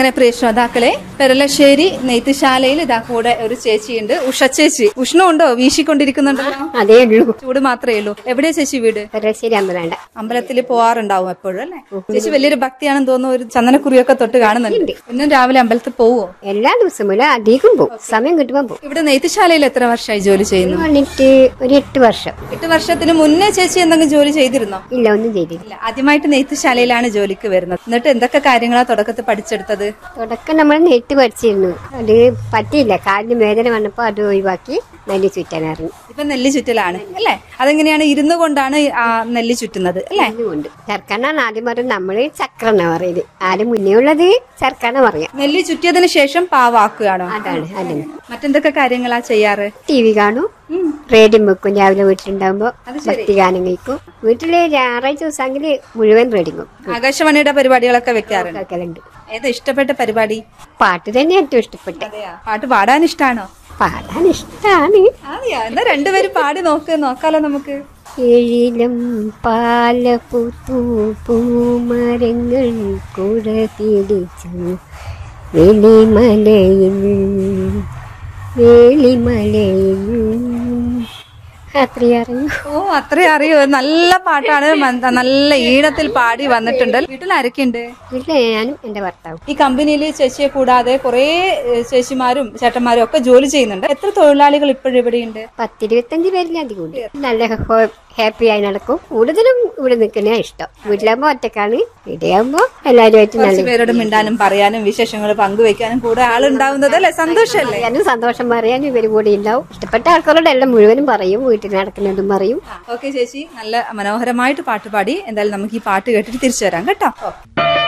അങ്ങനെ പ്രിയ ശ്രോതാക്കളെ പെരളശ്ശേരി നെയ്ത്തുശാലയിൽ ഇതാ കൂടെ ഒരു ചേച്ചിയുണ്ട് ഉഷ ചേച്ചി ഉഷ്ണമുണ്ടോ വീശിക്കൊണ്ടിരിക്കുന്നുണ്ടല്ലോ അതേ ഉള്ളൂ ചൂട് മാത്രമേ ഉള്ളൂ എവിടെയാ ചേച്ചി വീട് ശരി അമ്പതാണ്ട അമ്പലത്തിൽ പോവാറുണ്ടാവും എപ്പോഴും അല്ലേ ചേച്ചി വലിയൊരു ഭക്തിയാണെന്ന് തോന്നുന്നു ഒരു ചന്ദനക്കുറിയൊക്കെ തൊട്ട് കാണുന്നുണ്ട് ഇന്നും രാവിലെ അമ്പലത്തിൽ പോവോ എല്ലാ ദിവസവും ഇല്ല അധികം പോകും സമയം കിട്ടുമ്പോൾ പോകും ഇവിടെ നെയ്ത്തുശാലയിൽ എത്ര വർഷമായി ജോലി ചെയ്യുന്നു വന്നിട്ട് ഒരു എട്ട് വർഷം എട്ട് വർഷത്തിന് മുന്നേ ചേച്ചി എന്തെങ്കിലും ജോലി ചെയ്തിരുന്നോ ഇല്ല ഒന്നും ചെയ്തില്ല ഇല്ല ആദ്യമായിട്ട് നെയ്ത്തുശാലയിലാണ് ജോലിക്ക് വരുന്നത് എന്നിട്ട് എന്തൊക്കെ കാര്യങ്ങളാ തുടക്കത്തിൽ പഠിച്ചെടുത്തത് തുടക്കം നമ്മൾ നെറ്റ് പഠിച്ചിരുന്നു അത് പറ്റിയില്ല കാലിന് വേദന വന്നപ്പോൾ അത് ഒഴിവാക്കി നെല്ല് ചുറ്റാൻ ഇറങ്ങി ഇപ്പൊ നെല്ല് ചുറ്റലാണ് അല്ലേ അതെങ്ങനെയാണ് ഇരുന്നു കൊണ്ടാണ് ആ നെല്ല് ചുറ്റുന്നത് അല്ലേ അതുകൊണ്ട് ചർക്കാനാണ് ആദ്യം പറയുന്നത് നമ്മള് ചക്ര എന്നാ പറയുന്നത് ആദ്യം മുന്നേ ഉള്ളത് ചർക്കാന പറയാം നെല്ല് ചുറ്റിയതിന് ശേഷം പാവാക്കുകയാണോ അതാണ് അതിന് മറ്റെന്തൊക്കെ കാര്യങ്ങളാ ചെയ്യാറ് ടി വി കാണും റേഡിയോ വെക്കും രാവിലെ വീട്ടിലുണ്ടാകുമ്പോ ഭക്തി ഗാനം കേൾക്കും വീട്ടില് ഞായറാഴ്ച ദിവസമെങ്കിൽ മുഴുവൻ റേഡിയോ വെക്കും ആകാശവാണിയുടെ പരിപാടികളൊക്കെ വെക്കാറുണ്ട് കേൾക്കലുണ്ട് ഏതാ ഇഷ്ടപ്പെട്ട പരിപാടി പാട്ട് തന്നെ ഏറ്റവും ഇഷ്ടപ്പെട്ടെ പാട്ട് പാടാൻ ഇഷ്ടാണോ പാടാൻ ഇഷ്ടാണ് അതെയാ എന്നാ രണ്ടുപേരും പാടി നോക്ക് നോക്കാലോ നമുക്ക് എഴിലം പാലപ്പൂത്തു പൂമരങ്ങൾ കുട പിടിച്ചു വെളിമലയിൽ വെളിമലയിൽ അത്രയും അറിയൂ ഓ അത്രേ അറിയോ നല്ല പാട്ടാണ് മ- നല്ല ഈണത്തിൽ പാടി വന്നിട്ടുണ്ട് വീട്ടിൽ ആരൊക്കെയുണ്ട് വീട്ടിലെ ഞാനും എന്റെ ഭർത്താവും ഈ കമ്പനിയിൽ ചേച്ചിയെ കൂടാതെ കുറെ ചേച്ചിമാരും ചേട്ടന്മാരും ഒക്കെ ജോലി ചെയ്യുന്നുണ്ട് എത്ര തൊഴിലാളികൾ ഇപ്പോഴും ഇവിടെയുണ്ട് പത്തിരുപത്തഞ്ച് പേരിലധികം ഉണ്ട് നല്ല ഹാപ്പി ആയി നടക്കും കൂടുതലും ഇവിടെ നിൽക്കുന്ന ഇഷ്ടം വീട്ടിലാകുമ്പോ ഒറ്റക്കാണ് ഇവിടെയാകുമ്പോ എല്ലാവരുമായിട്ട് നല്ല കുറച്ച് പേരോട് മിണ്ടാനും പറയാനും വിശേഷങ്ങൾ പങ്കുവെക്കാനും കൂടെ ആളുണ്ടാവുന്നത് അല്ലെ സന്തോഷല്ലേ പറയാനും സന്തോഷം പറയാനും ഇവര് കൂടെ ഉണ്ടാവും ഇഷ്ടപ്പെട്ട ആൾക്കാരോട് എല്ലാം മുഴുവനും പറയും വീട്ടിൽ നടക്കുന്നതും പറയും ഓക്കെ ചേച്ചി നല്ല മനോഹരമായിട്ട് പാട്ട് പാടി എന്തായാലും നമുക്ക് ഈ പാട്ട് കേട്ടിട്ട് തിരിച്ചു വരാം കേട്ടോ